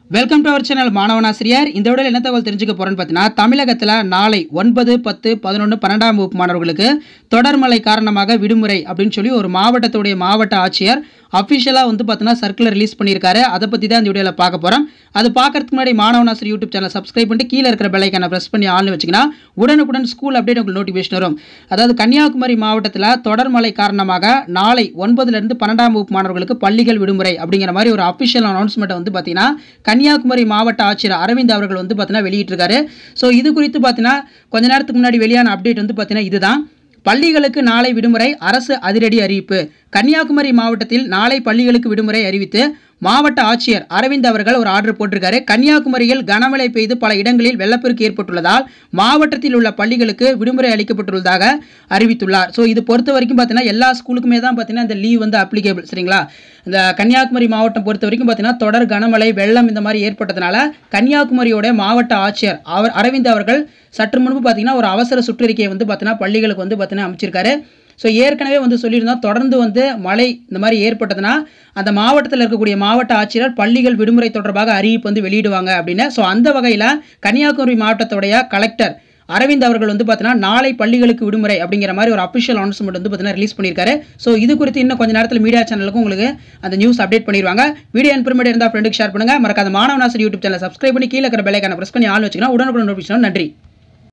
welcome to our channel மாணவனாசிரியர் இந்த விட என்ன தகவல் தெரிஞ்சுக்க போறேன்னு பார்த்தீங்கன்னா தமிழகத்தில் நாளை ஒன்பது பத்து பதினொன்று பன்னெண்டாம் வகுப்பு மாணவர்களுக்கு தொடர் மழை காரணமாக விடுமுறை அப்படின்னு சொல்லி ஒரு மாவட்டத்துடைய மாவட்ட ஆட்சியர் அஃபிஷியலாக வந்து பார்த்தீங்கன்னா சர்க்குலர் ரிலீஸ் பண்ணியிருக்காரு அதை பற்றி தான் இந்த வீடியோவில் பார்க்க போகிறோம் அது பார்க்கறதுக்கு முன்னாடி மாணவனாசிரியர் யூடியூப் சேனல் சப்ஸ்கிரைப் பண்ணிட்டு கீழே இருக்கிற பெல்லைக்கான ப்ரெஸ் பண்ணி ஆள்னு வச்சிங்கன்னா உடனுக்குடன் ஸ்கூல் அப்டேட் உங்களுக்கு நோட்டிஃபிகேஷன் வரும் அதாவது கன்னியாகுமரி மாவட்டத்தில் தொடர் மழை காரணமாக நாளை ஒன்பதுலேருந்து பன்னெண்டாம் வகுப்பு மாணவர்களுக்கு பள்ளிகள் விடுமுறை அப்படிங்கிற மாதிரி ஒரு அஃபிஷியல் அனௌன்ஸ்மெண்ட் வந்து பார்த்தீங்கன்னா கன்னியாகுமரி மாவட்ட ஆட்சியர் அரவிந்த் அவர்கள் வந்து பார்த்தீங்கன்னா வெளியிட்டிருக்காரு ஸோ இது குறித்து பார்த்தீங்கன்னா கொஞ்ச நேரத்துக்கு முன்னாடி வெளியான அப்டேட் வந்து பார்த்தீங்கன்னா இதுதான் பள்ளிகளுக்கு நாளை விடுமுறை அரசு அதிரடி அறிவிப்பு கன்னியாகுமரி மாவட்டத்தில் நாளை பள்ளிகளுக்கு விடுமுறை அறிவித்து மாவட்ட ஆட்சியர் அரவிந்த் அவர்கள் ஒரு ஆர்டர் போட்டிருக்காரு கன்னியாகுமரியில் கனமழை பெய்து பல இடங்களில் வெள்ளப்பெருக்கு ஏற்பட்டுள்ளதால் மாவட்டத்தில் உள்ள பள்ளிகளுக்கு விடுமுறை அளிக்கப்பட்டுள்ளதாக அறிவித்துள்ளார் ஸோ இது பொறுத்த வரைக்கும் பார்த்தீங்கன்னா எல்லா ஸ்கூலுக்குமே தான் பார்த்தீங்கன்னா இந்த லீவ் வந்து அப்ளிகேபிள் சரிங்களா இந்த கன்னியாகுமரி மாவட்டம் பொறுத்த வரைக்கும் பார்த்தீங்கன்னா தொடர் கனமழை வெள்ளம் இந்த மாதிரி ஏற்பட்டதுனால கன்னியாகுமரியோட மாவட்ட ஆட்சியர் அவர் அரவிந்த் அவர்கள் சற்று முன்பு பார்த்தீங்கன்னா ஒரு அவசர சுற்றறிக்கையை வந்து பார்த்தீங்கன்னா பள்ளிகளுக்கு வந்து பார்த்தீங்கன்னா அமைச்சிருக்காரு ஸோ ஏற்கனவே வந்து சொல்லியிருந்தோம் தொடர்ந்து வந்து மழை இந்த மாதிரி ஏற்பட்டதுன்னா அந்த மாவட்டத்தில் இருக்கக்கூடிய மாவட்ட ஆட்சியர் பள்ளிகள் விடுமுறை தொடர்பாக அறிவிப்பு வந்து வெளியிடுவாங்க அப்படின்னு ஸோ அந்த வகையில் கன்னியாகுமரி மாவட்டத்துடைய கலெக்டர் அரவிந்த் அவர்கள் வந்து பார்த்தீங்கன்னா நாளை பள்ளிகளுக்கு விடுமுறை அப்படிங்கிற மாதிரி ஒரு அஃபிஷியல் அனௌன்ஸ்மெண்ட் வந்து பார்த்தீங்கன்னா ரிலீஸ் பண்ணியிருக்காரு ஸோ இது குறித்து இன்னும் கொஞ்ச நேரத்தில் மீடியா சேனலுக்கும் உங்களுக்கு அந்த நியூஸ் அப்டேட் பண்ணிடுவாங்க வீடியோ இன்ஃபர்மேட் இருந்தால் ஃப்ரெண்டுக்கு ஷேர் பண்ணுங்கள் மறக்காத மாணவனாசர் யூடியூப் சேனல் சப்ஸ்கிரைப் பண்ணி கீழே இருக்கிற பெல்லைக்கான ப்ரெஸ் பண்ணி ஆள் வச்சுக்கலாம் உடனுக்குடன் நோட்டிஃபிகேஷன் நன்றி